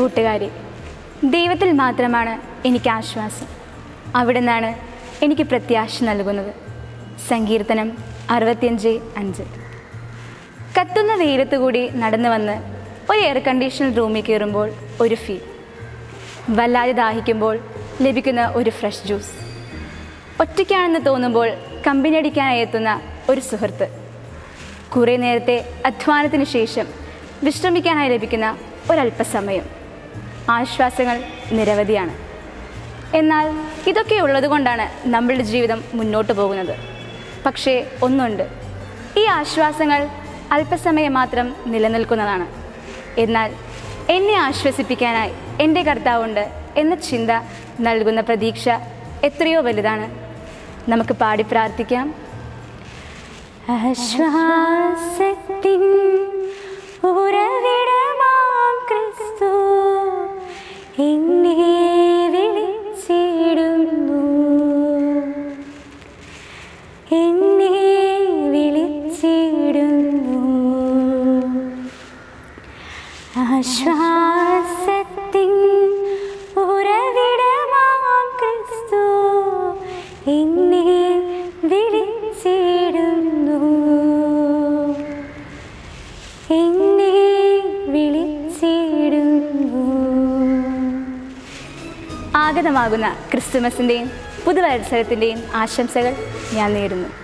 കൂട്ടുകാരി ദൈവത്തിൽ മാത്രമാണ് എനിക്ക് ആശ്വാസം അവിടെ നിന്നാണ് എനിക്ക് പ്രത്യാശ നൽകുന്നത് സങ്കീർത്തനം അറുപത്തിയഞ്ച് അഞ്ച് കത്തുന്ന വെയിലത്ത് കൂടി നടന്നു വന്ന് ഒരു എയർ കണ്ടീഷൻ റൂമിൽ കയറുമ്പോൾ ഒരു ഫീൽ വല്ലാതെ ദാഹിക്കുമ്പോൾ ലഭിക്കുന്ന ഒരു ഫ്രഷ് ജ്യൂസ് ഒറ്റയ്ക്കാണെന്ന് തോന്നുമ്പോൾ കമ്പനി അടിക്കാനായി എത്തുന്ന ഒരു സുഹൃത്ത് കുറേ നേരത്തെ അധ്വാനത്തിന് ശേഷം വിശ്രമിക്കാനായി ലഭിക്കുന്ന ഒരല്പസമയം ആശ്വാസങ്ങൾ നിരവധിയാണ് എന്നാൽ ഇതൊക്കെ ഉള്ളതുകൊണ്ടാണ് നമ്മളുടെ ജീവിതം മുന്നോട്ട് പോകുന്നത് പക്ഷേ ഒന്നുണ്ട് ഈ ആശ്വാസങ്ങൾ അല്പസമയം മാത്രം നിലനിൽക്കുന്നതാണ് എന്നാൽ എന്നെ ആശ്വസിപ്പിക്കാനായി എൻ്റെ കർത്താവുണ്ട് എന്ന ചിന്ത നൽകുന്ന പ്രതീക്ഷ എത്രയോ വലുതാണ് നമുക്ക് പാടി പ്രാർത്ഥിക്കാം ആശ്വാസത്തിൻ ഉറവിടമാം ക്രിസ്തു എന്നെ വിളിച്ചിടുന്നു എന്നെ വിളിച്ചിടുന്നു ആശ്വാസത്തിൻ ഉറവിടമാം ക്രിസ്തു എന്നെ വിളിച്ചിടുന്നു എന്നെ വിളിച്ചിടുന്നു ആഗതമാകുന്ന ക്രിസ്തുമസിൻ്റെയും പുതുവത്സരത്തിൻ്റെയും ആശംസകൾ ഞാൻ നേരുന്നു